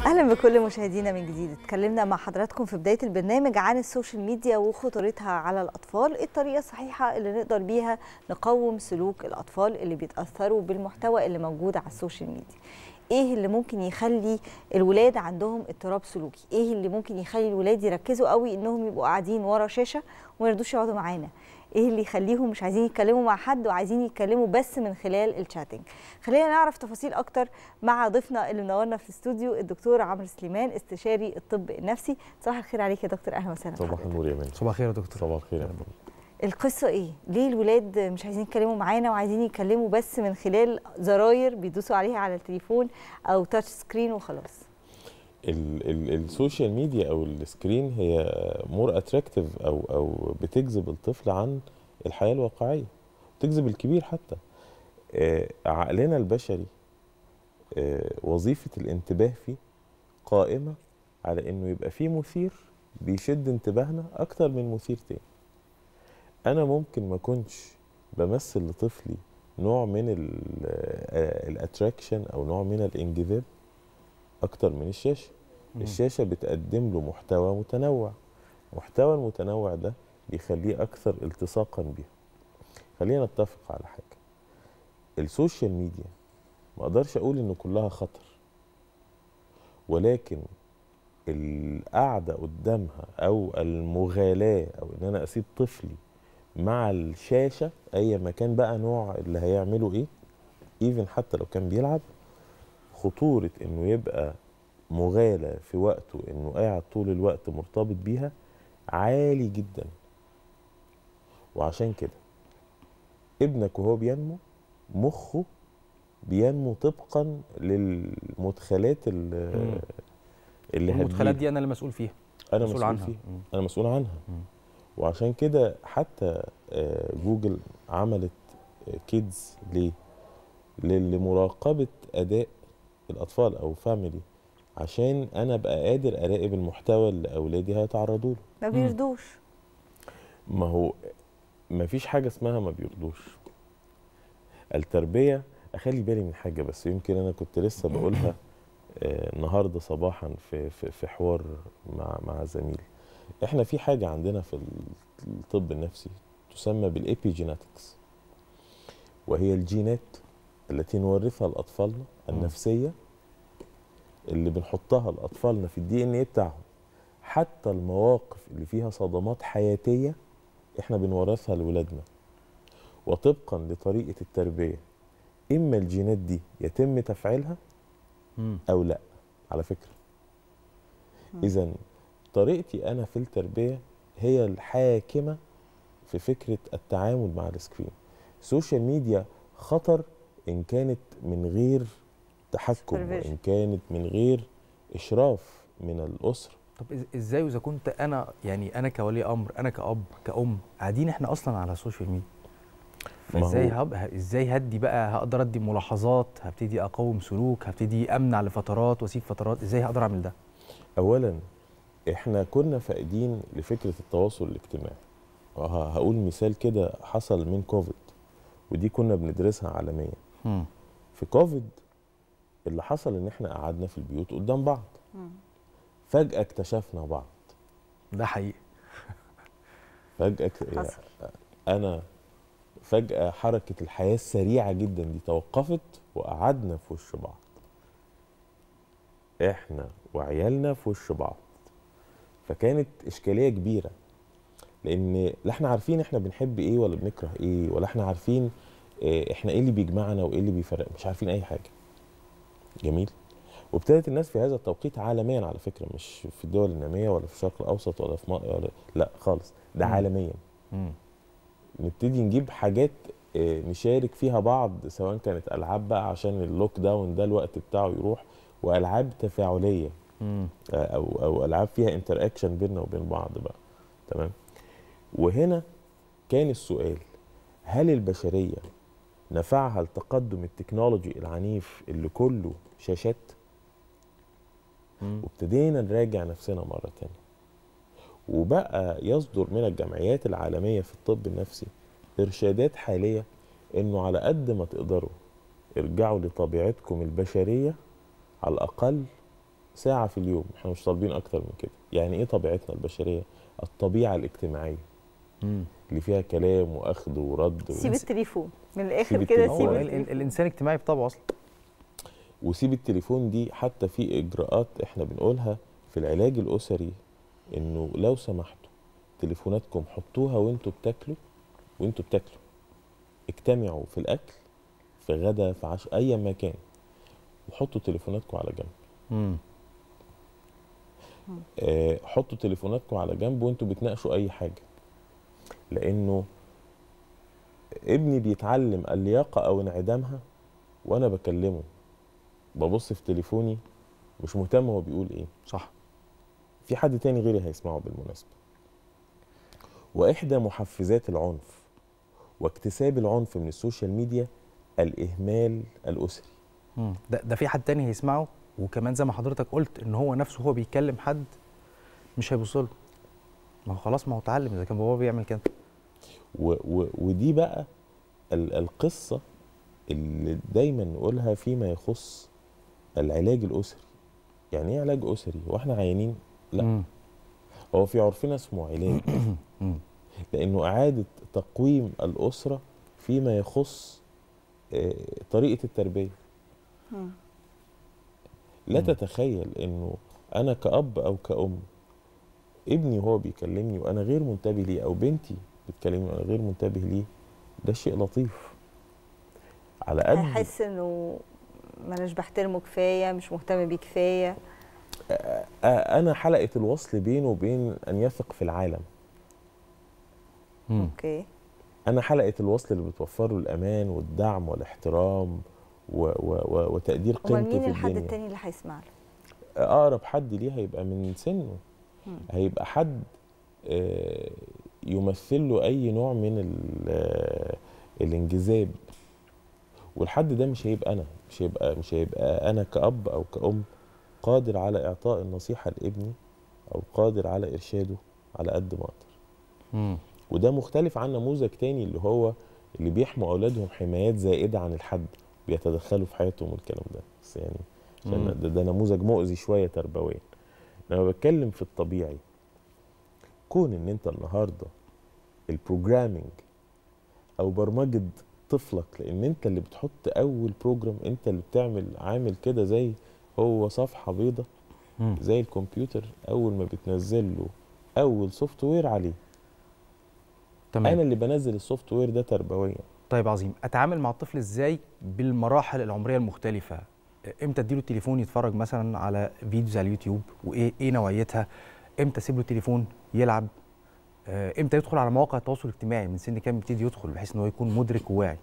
اهلا بكل مشاهدينا من جديد اتكلمنا مع حضراتكم في بدايه البرنامج عن السوشيال ميديا وخطورتها على الاطفال ايه الطريقه الصحيحه اللي نقدر بيها نقوم سلوك الاطفال اللي بيتاثروا بالمحتوى اللي موجود على السوشيال ميديا ايه اللي ممكن يخلي الولاد عندهم اضطراب سلوكي ايه اللي ممكن يخلي الولاد يركزوا قوي انهم يبقوا قاعدين ورا شاشه وما يرضوش يقعدوا معانا ايه اللي يخليهم مش عايزين يتكلموا مع حد وعايزين يتكلموا بس من خلال الشاتنج خلينا نعرف تفاصيل اكتر مع ضيفنا اللي منورنا في الاستوديو الدكتور عمرو سليمان استشاري الطب النفسي صباح الخير عليك يا دكتور اهلا وسهلا صباح النور يا مان صباح الخير يا دكتور صباح الخير يا مان القصه ايه ليه الولاد مش عايزين يتكلموا معانا وعايزين يتكلموا بس من خلال زراير بيدوسوا عليها على التليفون او تاتش سكرين وخلاص ال- ال- السوشيال ميديا او السكرين هي مور اتراكتيف او او بتجذب الطفل عن الحياه الواقعيه بتجذب الكبير حتى آه، عقلنا البشري آه، وظيفه الانتباه فيه قائمه على انه يبقى فيه مثير بيشد انتباهنا اكتر من مثير تاني انا ممكن ما كنتش بمثل لطفلي نوع من الاتراكشن او نوع من الانجذاب اكتر من الشاشه مم. الشاشه بتقدم له محتوى متنوع محتوى المتنوع ده بيخليه اكثر التصاقا بيه خلينا نتفق على حاجه السوشيال ميديا ما اقدرش اقول ان كلها خطر ولكن القعده قدامها او المغالاه او ان انا اسيب طفلي مع الشاشه اي مكان بقى نوع اللي هيعمله ايه ايفن حتى لو كان بيلعب خطوره انه يبقى مغالى في وقته انه قاعد طول الوقت مرتبط بيها عالي جدا وعشان كده ابنك وهو بينمو مخه بينمو طبقا للمدخلات اللي, مم. اللي المدخلات هتجيله. دي انا اللي مسؤول فيها انا مسؤول مسؤول عنها. فيها مم. انا مسؤول عنها مم. وعشان كده حتى آه، جوجل عملت كيدز ليه ل- لمراقبه اداء الاطفال او فاميلي عشان انا ابقى قادر اراقب المحتوى اللي اولادي هيتعرضوا له ما بيرضوش ما هو ما فيش حاجه اسمها ما بيرضوش التربيه اخلي بالي من حاجه بس يمكن انا كنت لسه بقولها آه، النهارده صباحا في في في حوار مع مع زميل احنا في حاجه عندنا في الطب النفسي تسمى بالابيجيناتكس وهي الجينات التي نورثها لاطفالنا النفسيه اللي بنحطها لاطفالنا في الدي ان ايه بتاعهم حتى المواقف اللي فيها صدمات حياتيه احنا بنورثها لولادنا وطبقا لطريقه التربيه اما الجينات دي يتم تفعيلها مم. او لا على فكره مم. اذا طريقتي انا في التربيه هي الحاكمه في فكره التعامل مع السكرين السوشيال ميديا خطر ان كانت من غير تحكم Supervision. وان كانت من غير اشراف من الاسره طب إز- ازاي واذا كنت انا يعني انا كولي امر انا كاب كأم قاعدين احنا اصلا على السوشيال ميديا ما فازاي هو- هب... ه- ازاي هدي بقى هقدر ادي ملاحظات هبتدي اقوم سلوك هبتدي امنع لفترات واسيب فترات ازاي هقدر اعمل ده اولا احنا كنا فاقدين لفكره التواصل الاجتماعي وه- هقول مثال كده حصل من كوفيد ودي كنا بندرسها عالميا مم. في كوفيد اللي حصل ان احنا قعدنا في البيوت قدام بعض مم. فجاه اكتشفنا بعض ده حقيقي فجاه ك- حصل انا فجاه حركه الحياه السريعه جدا دي توقفت وقعدنا في وش بعض احنا وعيالنا في وش بعض فكانت اشكاليه كبيره لان لا احنا عارفين احنا بنحب ايه ولا بنكره ايه ولا احنا عارفين اه، احنا ايه اللي بيجمعنا وايه اللي بيفرق مش عارفين اي حاجه جميل وابتدت الناس في هذا التوقيت عالميا على فكره مش في الدول الناميه ولا في الشرق الاوسط ولا في م... ولا لا خالص ده مم. عالميا مم. نبتدي نجيب حاجات آه، نشارك فيها بعض سواء كانت العاب بقى عشان اللوك داون ده الوقت بتاعه يروح والعاب تفاعليه مم. آه، او او العاب فيها انتر اكشن بيننا وبين بعض بقى تمام وهنا كان السؤال هل البشريه نفعها التقدم التكنولوجي العنيف اللي كله شاشات مم. وابتدينا نراجع نفسنا مرة تانية وبقى يصدر من الجمعيات العالمية في الطب النفسي إرشادات حالية إنه على قد ما تقدروا ارجعوا لطبيعتكم البشرية على الأقل ساعه في اليوم احنا مش طالبين اكتر من كده يعني ايه طبيعتنا البشريه الطبيعه الاجتماعيه مم. اللي فيها كلام واخذ ورد سيب و... التليفون من الاخر سيب كده التليفون. سيب هو ال- ال- التليفون الانسان اجتماعي بطبعه اصلا وسيب التليفون دي حتى في اجراءات احنا بنقولها في العلاج الاسري انه لو سمحتوا تليفوناتكم حطوها وانتوا بتاكلوا وانتوا بتاكلوا اجتمعوا في الاكل في غدا في عشاء ايا ما كان وحطوا تليفوناتكم على جنب مم. آه، حطوا تليفوناتكم على جنب وانتوا بتناقشوا اي حاجه لانه ابني بيتعلم اللياقه او انعدامها وانا بكلمه ببص في تليفوني مش مهتم هو بيقول ايه صح في حد تاني غيري هيسمعه بالمناسبه واحدى محفزات العنف واكتساب العنف من السوشيال ميديا الاهمال الاسري مم. ده ده في حد تاني هيسمعه وكمان زي ما حضرتك قلت ان هو نفسه هو بيكلم حد مش هيبص له ما هو خلاص ما هو اتعلم اذا كان بابا بيعمل كده و و ودي بقى ال القصة اللي دايما نقولها فيما يخص العلاج الأسري يعني ايه علاج أسري؟ واحنا عيانين؟ لا مم. هو في عرفنا اسمه علاج مم. لأنه إعادة تقويم الأسرة فيما يخص آه، طريقة التربية مم. لا مم. تتخيل انه انا كأب او كأم ابني وهو بيكلمني وانا غير منتبه ليه او بنتي بتكلمني وانا غير منتبه ليه ده شيء لطيف على قد هيحس انه ما اناش بحترمه كفايه مش مهتم بيه كفايه آه، انا حلقه الوصل بينه وبين ان يثق في العالم مم. اوكي انا حلقه الوصل اللي بتوفر له الامان والدعم والاحترام و و و وتقدير امال قيمته مين في الحد الدنيا التاني اللي هيسمع له اقرب حد ليه هيبقى من سنه مم. هيبقى حد آه، يمثل له اي نوع من ال- آه، الانجذاب والحد ده مش هيبقى انا مش هيبقى مش هيبقى انا كأب او كأم قادر على اعطاء النصيحة لابني او قادر على ارشاده على قد ما اقدر مم. وده مختلف عن نموذج تاني اللي هو اللي بيحموا اولادهم حمايات زائده عن الحد بيتدخلوا في حياتهم والكلام ده بس يعني عشان مم. ده, ده نموذج مؤذي شويه تربويا لما بتكلم في الطبيعي كون ان انت النهارده البروجرامينج او برمجه طفلك لان انت اللي بتحط اول بروجرام انت اللي بتعمل عامل كده زي هو صفحه بيضه مم. زي الكمبيوتر اول ما بتنزل له اول سوفت وير عليه تمام انا اللي بنزل السوفت وير ده تربويا طيب عظيم اتعامل مع الطفل ازاي بالمراحل العمريه المختلفه امتى اديله التليفون يتفرج مثلا على فيديوز على اليوتيوب وايه ايه نوعيتها امتى اسيب له التليفون يلعب آه، امتى يدخل على مواقع التواصل الاجتماعي من سن كام يبتدي يدخل بحيث ان هو يكون مدرك وواعي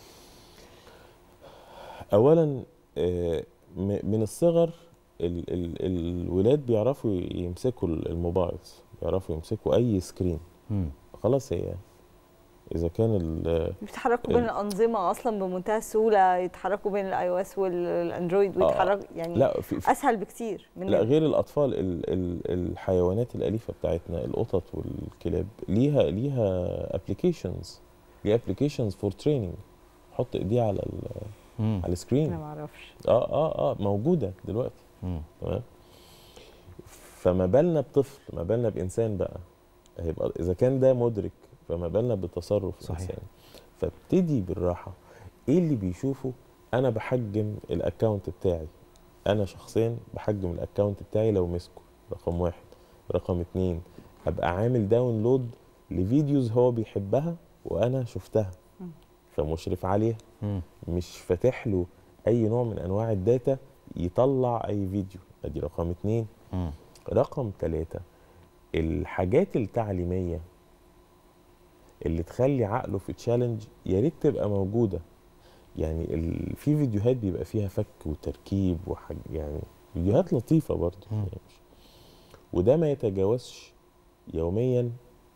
اولا آه، م- من الصغر ال ال الولاد بيعرفوا يمسكوا الموبايلز بيعرفوا يمسكوا اي سكرين مم. خلاص هي اذا كان ال- بيتحركوا بين ال- الانظمه اصلا بمنتهى السهوله يتحركوا بين الاي او اس والاندرويد آه، ويتحركوا يعني لا في في- اسهل بكتير من لا غير الاطفال ال ال الحيوانات الاليفه بتاعتنا القطط والكلاب ليها ليها ابلكيشنز ليها ابلكيشنز فور تريننج حط ايديه على ال- مم. على السكرين انا ما اعرفش اه اه اه موجوده دلوقتي مم. تمام فما بالنا بطفل ما بالنا بانسان بقى هيبقى اذا كان ده مدرك فما بالنا بتصرف صحيح. الانسان فابتدي بالراحه ايه اللي بيشوفه انا بحجم الاكونت بتاعي انا شخصيا بحجم الاكونت بتاعي لو مسكه رقم واحد رقم اتنين ابقى عامل داونلود لفيديوز هو بيحبها وانا شفتها مم. فمشرف عليها مم. مش فاتح له اي نوع من انواع الداتا يطلع اي فيديو ادي رقم اتنين مم. رقم ثلاثة الحاجات التعليمية اللي تخلي عقله في تشالنج يا ريت تبقى موجودة يعني ال... في فيديوهات بيبقى فيها فك وتركيب وحاج يعني فيديوهات لطيفة برضه مم. يعني مش- وده ما يتجاوزش يوميا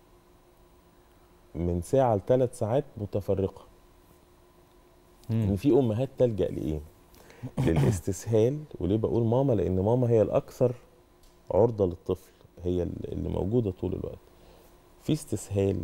من ساعة لثلاث ساعات متفرقة ان مم. في امهات تلجا لايه للاستسهال وليه بقول ماما لان ماما هي الاكثر عرضه للطفل هي اللي موجوده طول الوقت في استسهال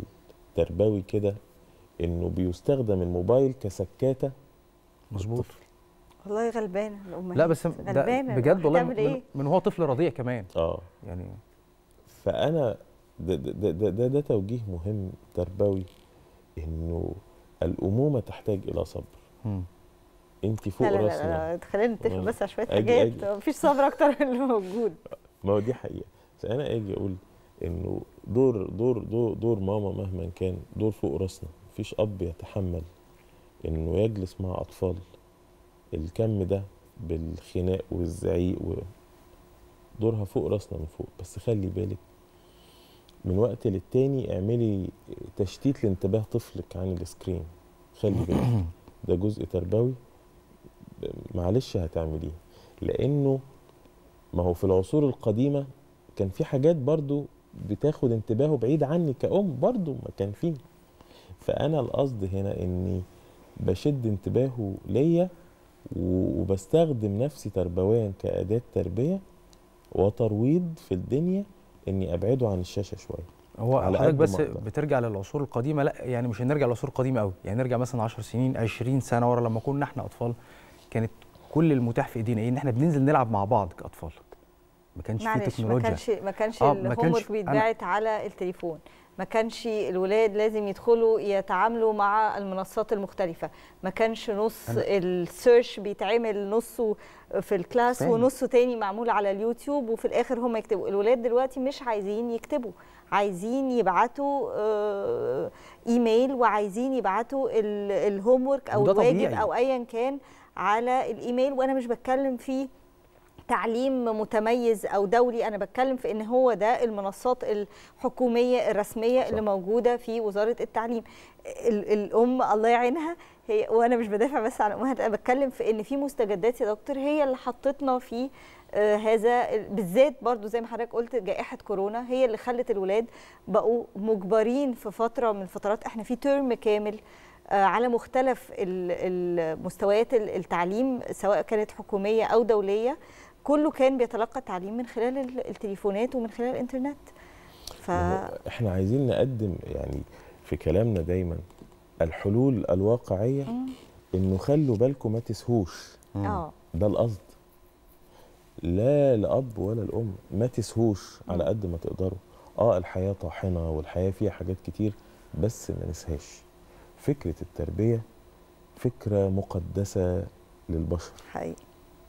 تربوي كده انه بيستخدم الموبايل كسكاته مظبوط للطفل. والله غلبانه الامهات لا بس ده غلبانه بجد والله هتعمل من, ايه من هو طفل رضيع كمان اه يعني فانا ده ده, ده, ده, ده, ده توجيه مهم تربوي انه الامومه تحتاج الى صبر مم. انت فوق لا لا راسنا لا, لا خلينا نتفق والله. بس على شويه أجي- حاجات أجي. مفيش صبر اكتر من اللي موجود ما هو دي حقيقه بس انا اجي اقول انه دور دور دور دور ماما مهما كان دور فوق راسنا مفيش اب يتحمل انه يجلس مع اطفال الكم ده بالخناق والزعيق و دورها فوق راسنا من فوق بس خلي بالك من وقت للتاني اعملي تشتيت لانتباه طفلك عن السكرين خلي بالك ده جزء تربوي معلش هتعمليه لانه ما هو في العصور القديمه كان في حاجات برضو بتاخد انتباهه بعيد عني كأم برضو ما كان فيه فأنا القصد هنا إني بشد انتباهه ليا و- وبستخدم نفسي تربويا كأداة تربية وترويض في الدنيا إني أبعده عن الشاشة شوية هو على حضرتك قد بس ما أقدر. بترجع للعصور القديمه لا يعني مش هنرجع للعصور القديمه قوي يعني نرجع مثلا 10 سنين 20 سنه ورا لما كنا احنا اطفال كانت كل المتاح في ايدينا ايه ان احنا بننزل نلعب مع بعض كاطفال ما كانش في معلش ما تكنولوجيا كانش ما كانش آه، ما الهوم كانش- ورك أنا- بيتبعت على التليفون ما كانش الولاد لازم يدخلوا يتعاملوا مع المنصات المختلفة ما كانش نص أنا- السيرش بيتعمل نصه في الكلاس فاهم. ونصه تاني معمول على اليوتيوب وفي الآخر هم يكتبوا الولاد دلوقتي مش عايزين يكتبوا عايزين يبعتوا آه، ايميل وعايزين يبعتوا الهوم ورك او وده الواجب طبيعي. او ايا كان على الايميل وانا مش بتكلم فيه تعليم متميز او دولي انا بتكلم في ان هو ده المنصات الحكوميه الرسميه صح. اللي موجوده في وزاره التعليم ال- الام الله يعينها هي وانا مش بدافع بس عن الامهات انا بتكلم في ان في مستجدات يا دكتور هي اللي حطتنا في آه، هذا ال- بالذات برضو زي ما حضرتك قلت جائحه كورونا هي اللي خلت الولاد بقوا مجبرين في فتره من الفترات احنا في ترم كامل آه، على مختلف ال- ال- مستويات ال- التعليم سواء كانت حكوميه او دوليه كله كان بيتلقى التعليم من خلال ال- التليفونات ومن خلال الانترنت ف ما هو احنا عايزين نقدم يعني في كلامنا دايما الحلول الواقعية مم. إنه خلوا بالكم ما تسهوش مم. اه ده القصد لا الاب ولا الام ما تسهوش على قد ما تقدروا اه الحياه طاحنه والحياه فيها حاجات كتير بس ما نسهاش فكره التربيه فكره مقدسه للبشر حقيقي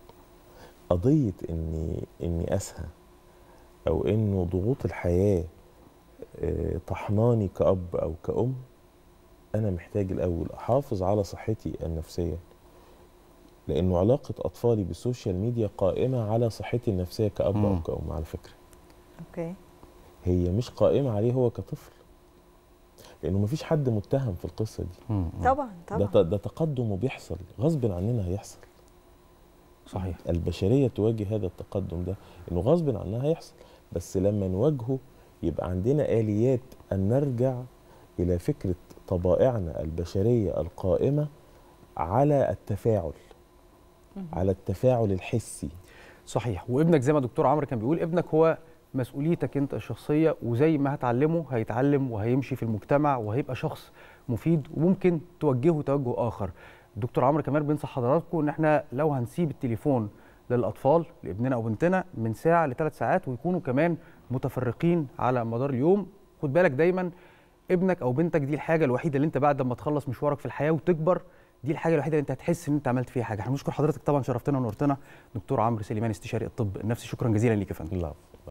قضيه اني اني اسهى او انه ضغوط الحياه آه، طحناني كاب او كأم انا محتاج الاول احافظ على صحتي النفسيه لانه علاقه اطفالي بالسوشيال ميديا قائمه على صحتي النفسيه كاب او مم. كأم على فكره اوكي هي مش قائمه عليه هو كطفل لانه مفيش حد متهم في القصه دي مم. طبعا ده طبعا ت- ده تقدم وبيحصل غصب عننا هيحصل صحيح البشريه تواجه هذا التقدم ده انه غصب عنها هيحصل بس لما نواجهه يبقى عندنا اليات ان نرجع الى فكره طبائعنا البشريه القائمه على التفاعل مهم. على التفاعل الحسي صحيح وابنك زي ما دكتور عمرو كان بيقول ابنك هو مسؤوليتك انت الشخصيه وزي ما هتعلمه هيتعلم وهيمشي في المجتمع وهيبقى شخص مفيد وممكن توجهه توجه اخر دكتور عمرو كمان بينصح حضراتكم ان احنا لو هنسيب التليفون للاطفال لابننا او بنتنا من ساعه لثلاث ساعات ويكونوا كمان متفرقين على مدار اليوم خد بالك دايما ابنك او بنتك دي الحاجه الوحيده اللي انت بعد ما تخلص مشوارك في الحياه وتكبر دي الحاجه الوحيده اللي انت هتحس ان انت عملت فيها حاجه احنا بنشكر حضرتك طبعا شرفتنا ونورتنا دكتور عمرو سليمان استشاري الطب النفسي شكرا جزيلا ليك يا فندم لا